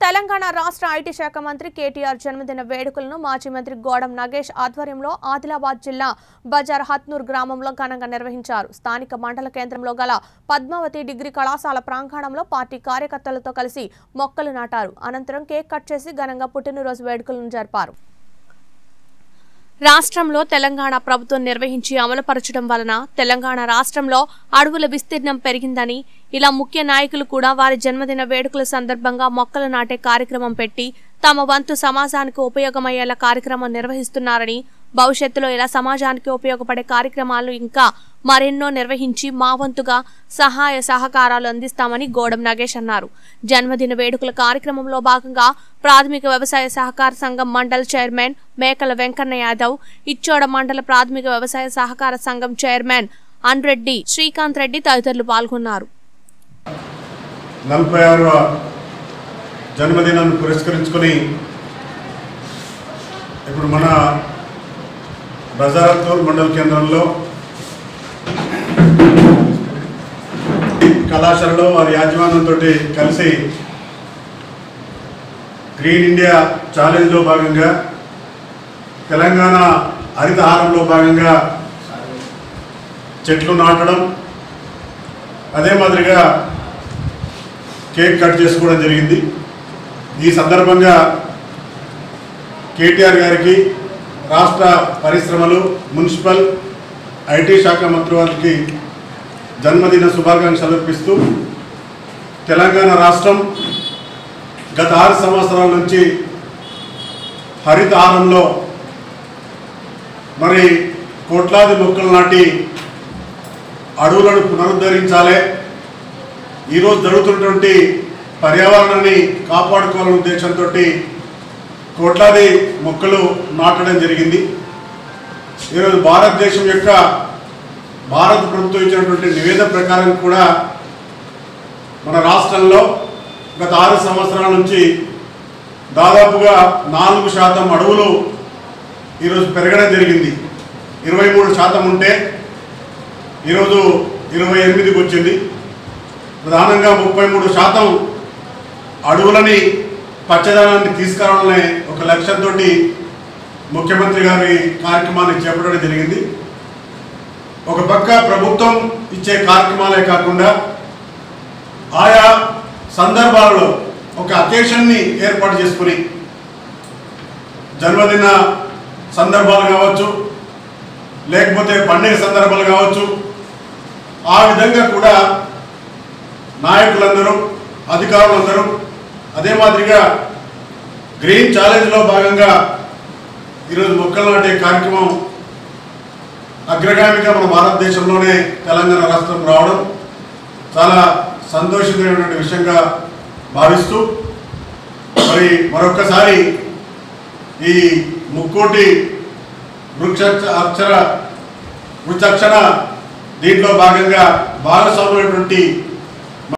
తెలంగాణ రాష్ట్ర ఐటీ శాఖ మంత్రి కేటీఆర్ జన్మదిన వేడుకలను మాజీ మంత్రి గోడం నగేష్ ఆధ్వర్యంలో ఆదిలాబాద్ జిల్లా బజార్ హత్నూర్ గ్రామంలో ఘనంగా నిర్వహించారు స్థానిక మండల కేంద్రంలో గల పద్మావతి డిగ్రీ కళాశాల ప్రాంగణంలో పార్టీ కార్యకర్తలతో కలిసి మొక్కలు నాటారు అనంతరం కేక్ కట్ చేసి ఘనంగా పుట్టినరోజు వేడుకలను జరిపారు రాష్ట్రంలో తెలంగాణ ప్రభుత్వం నిర్వహించి అమలుపరచడం వలన తెలంగాణ రాష్ట్రంలో అడవుల విస్తీర్ణం పెరిగిందని ఇలా ముఖ్య నాయకులు కూడా వారి జన్మదిన వేడుకల సందర్భంగా మొక్కలు నాటే కార్యక్రమం పెట్టి తమ వంతు సమాజానికి ఉపయోగమయ్యేలా కార్యక్రమం నిర్వహిస్తున్నారని భవిష్యత్తులో ఇలా సమాజానికి ఉపయోగపడే కార్యక్రమాలు ఇంకా మరెన్నో నిర్వహించి మా వంతుగా సహాయ సహకారాలు అందిస్తామని గోడం నగేష్ అన్నారు జన్మదిన వేడుకల కార్యక్రమంలో భాగంగా ప్రాథమిక వ్యవసాయ సహకార సంఘం మండల్ చైర్మన్ మేకల వెంకన్న యాదవ్ ఇచ్చోడ మండల ప్రాథమిక వ్యవసాయ సహకార సంఘం చైర్మన్ అన్రెడ్డి శ్రీకాంత్ రెడ్డి తదితరులు పాల్గొన్నారు నలభై ఆరవ జన్మదినాన్ని పురస్కరించుకొని ఇప్పుడు మన బజారత్తూర్ మండల కేంద్రంలో కళాశాలలో వారి యాజమాన్యంతో కలిసి గ్రీన్ ఇండియా ఛాలెంజ్లో భాగంగా తెలంగాణ హరితహారంలో భాగంగా చెట్లు నాటడం అదే మాదిరిగా కేక్ కట్ చేసుకోవడం జరిగింది ఈ సందర్భంగా కేటీఆర్ గారికి రాష్ట్ర పరిశ్రమలు మున్సిపల్ ఐటీ శాఖ మంత్రి వారికి జన్మదిన శుభాకాంక్షలు అర్పిస్తూ తెలంగాణ రాష్ట్రం గత ఆరు సంవత్సరాల నుంచి హరితహారంలో మరి కోట్లాది మొక్కలు నాటి అడవులను పునరుద్ధరించాలి ఈరోజు జరుగుతున్నటువంటి పర్యావరణాన్ని కాపాడుకోవాలనే ఉద్దేశంతో కోట్లాది మొక్కలు నాటడం జరిగింది ఈరోజు భారతదేశం యొక్క భారత ప్రభుత్వం ఇచ్చినటువంటి నివేదిక ప్రకారం కూడా మన రాష్ట్రంలో గత ఆరు సంవత్సరాల నుంచి దాదాపుగా నాలుగు శాతం అడవులు ఈరోజు పెరగడం జరిగింది ఇరవై మూడు శాతం ఉంటే ఈరోజు ఇరవై ఎనిమిదికి వచ్చింది ప్రధానంగా ముప్పై మూడు శాతం అడవులని పచ్చదనాన్ని తీసుకురావాలనే ఒక లక్ష్యంతో ముఖ్యమంత్రి గారి కార్యక్రమాన్ని చేపట్టడం జరిగింది ఒక పక్క ప్రభుత్వం ఇచ్చే కార్యక్రమాలే కాకుండా ఆయా సందర్భాలలో ఒక అకేషన్ని ఏర్పాటు చేసుకుని జన్మదిన సందర్భాలు కావచ్చు లేకపోతే పండుగ సందర్భాలు కావచ్చు ఆ విధంగా కూడా నాయకులందరూ అధికారులందరూ అదే మాదిరిగా గ్రీన్ ఛాలెంజ్లో భాగంగా ఈరోజు మొక్కలు నాటే కార్యక్రమం అగ్రగామిగా మన భారతదేశంలోనే తెలంగాణ రాష్ట్రం రావడం చాలా సంతోషకరమైనటువంటి విషయంగా భావిస్తూ మరి మరొక్కసారి ఈ ముక్కోటి వృక్ష అక్షర వృక్షక్షణ దీంట్లో భాగంగా భాగస్వామైనటువంటి